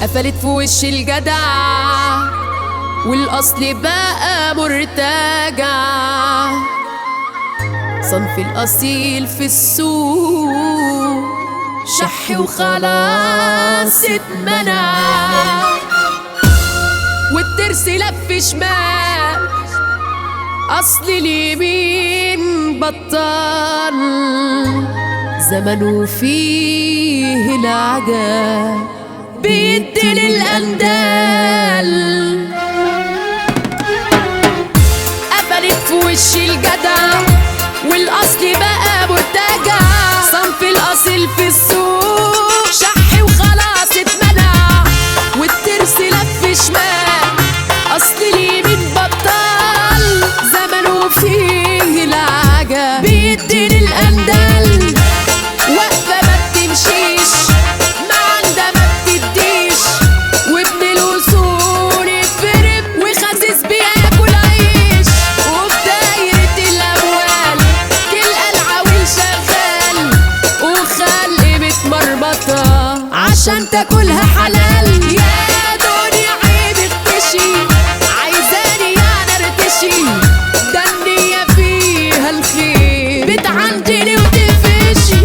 قفلت في وش الجدع والاصل بقى مرتجع صنف الاصيل في السوق شح وخلاص اتمنع والترس لف شمال اصل اليمين بطل زمنه فيه العجب بيدي للاندال قفلت في وش الجدع والاصل بقى مرتجع صنف الاصيل في السوق شح وخلاص اتمنع والترس لف شمال اصل اليمين بطل زمنه فيه العجب بيدي للاندال واقفه ما بتمشيش ما عندها ما بتديش وابن الاصول يتفرم وخاسس بياكل عيش وفي دايره الاموال تلقى العويل شغال وخلق متمرمطه عشان تاكلها حلال يا دنيا عيب اختشي عايزاني يعني ارتشي ده النية فيها الخير بتعندني وتقفشي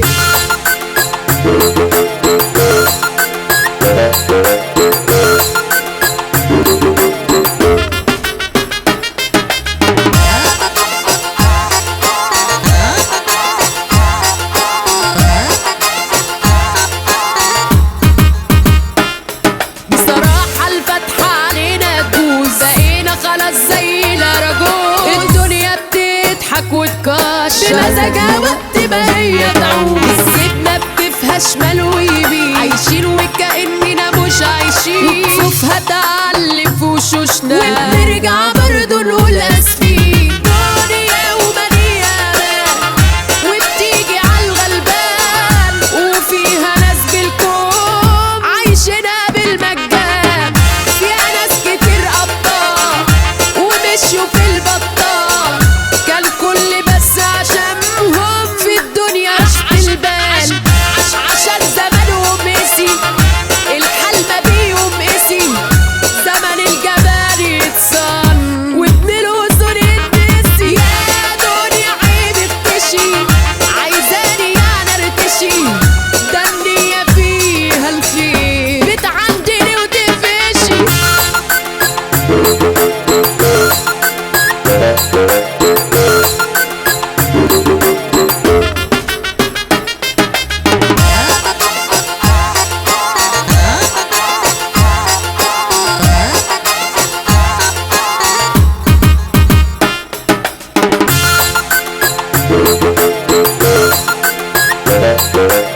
بصراحة الفتحة علينا تجوز بقينا خلاص زي الأراجوز الدنيا بتضحك وتكشر بمزاجها وقت ما هي تعوز السيبنا بكيفها شمال ويمين عايشين وكأننا مش عايشين وكفوفها تعلم في وشوشنا وبنرجع برضه نقول اسفين دنيا ومليانة وبتيجي عالغلبان وفيها ناس بالكوم عايشينها بالمجان فيها ناس كتير أبطال ومشيوا في البطال كان كل بس عشانهم في الدنيا عشق البال عشان زمانهم قسي الحال ما بيهم قسي زمن الجبال يتصن وابن الأذن يتنسي يا دنيا عيب اختشي عايزاني يعني ارتشي ده النية فيها الخير بتعندني وتقفشي Thank